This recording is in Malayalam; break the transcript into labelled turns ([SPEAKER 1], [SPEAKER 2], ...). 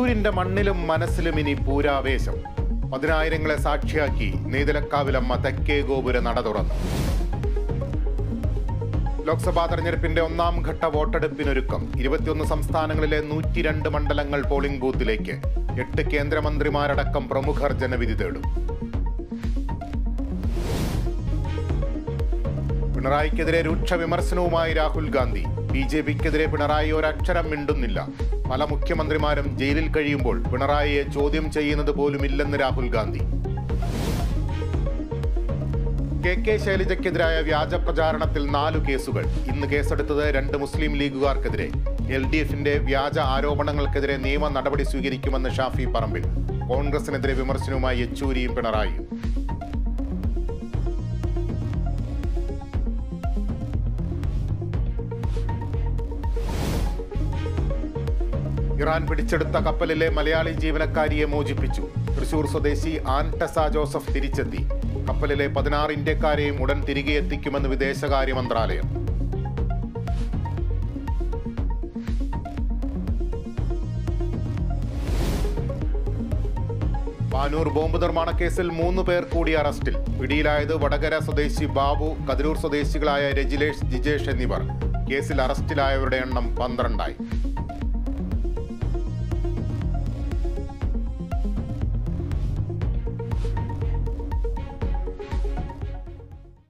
[SPEAKER 1] തൃശൂരിന്റെ മണ്ണിലും മനസ്സിലും ഇനി പൂരാവേശം പതിനായിരങ്ങളെ സാക്ഷിയാക്കി നെയ്തലക്കാവിലമ്മ തെക്കേ ഗോപുര നട തുറന്നു ലോക്സഭാ തെരഞ്ഞെടുപ്പിന്റെ ഒന്നാം ഘട്ട വോട്ടെടുപ്പിനൊരുക്കം ഇരുപത്തിയൊന്ന് സംസ്ഥാനങ്ങളിലെ നൂറ്റിരണ്ട് മണ്ഡലങ്ങൾ പോളിംഗ് ബൂത്തിലേക്ക് എട്ട് കേന്ദ്രമന്ത്രിമാരടക്കം പ്രമുഖർ ജനവിധി തേടും പിണറായിക്കെതിരെ രൂക്ഷ വിമർശനവുമായി രാഹുൽ ഗാന്ധി ബി ജെ പിക്കെതിരെ പിണറായി ഒരക്ഷരം മിണ്ടുന്നില്ല പല മുഖ്യമന്ത്രിമാരും ജയിലിൽ കഴിയുമ്പോൾ പിണറായിയെ ചോദ്യം ചെയ്യുന്നത് പോലുമില്ലെന്ന് രാഹുൽ ഗാന്ധി കെ കെ ശൈലജയ്ക്കെതിരായ വ്യാജ പ്രചാരണത്തിൽ നാലു കേസുകൾ ഇന്ന് കേസെടുത്തത് രണ്ട് മുസ്ലിം ലീഗുകാർക്കെതിരെ എൽ ഡി എഫിന്റെ വ്യാജ ആരോപണങ്ങൾക്കെതിരെ നിയമ നടപടി സ്വീകരിക്കുമെന്ന് ഷാഫി പറമ്പിൽ കോൺഗ്രസിനെതിരെ വിമർശനവുമായി യെച്ചൂരിയും പിണറായിയും ഇറാൻ പിടിച്ചെടുത്ത കപ്പലിലെ മലയാളി ജീവനക്കാരിയെ മോചിപ്പിച്ചു തൃശൂർ സ്വദേശി ആൻടസ ജോസഫ് തിരിച്ചെത്തി കപ്പലിലെ പതിനാറ് ഇന്ത്യക്കാരെയും ഉടൻ തിരികെ എത്തിക്കുമെന്ന് വിദേശകാര്യ മന്ത്രാലയം പാനൂർ ബോംബ് നിർമ്മാണ കേസിൽ മൂന്ന് പേർ കൂടി അറസ്റ്റിൽ പിടിയിലായത് വടകര സ്വദേശി ബാബു കതിരൂർ സ്വദേശികളായ രജിലേഷ് ജിജേഷ് എന്നിവർ കേസിൽ അറസ്റ്റിലായവരുടെ എണ്ണം പന്ത്രണ്ടായി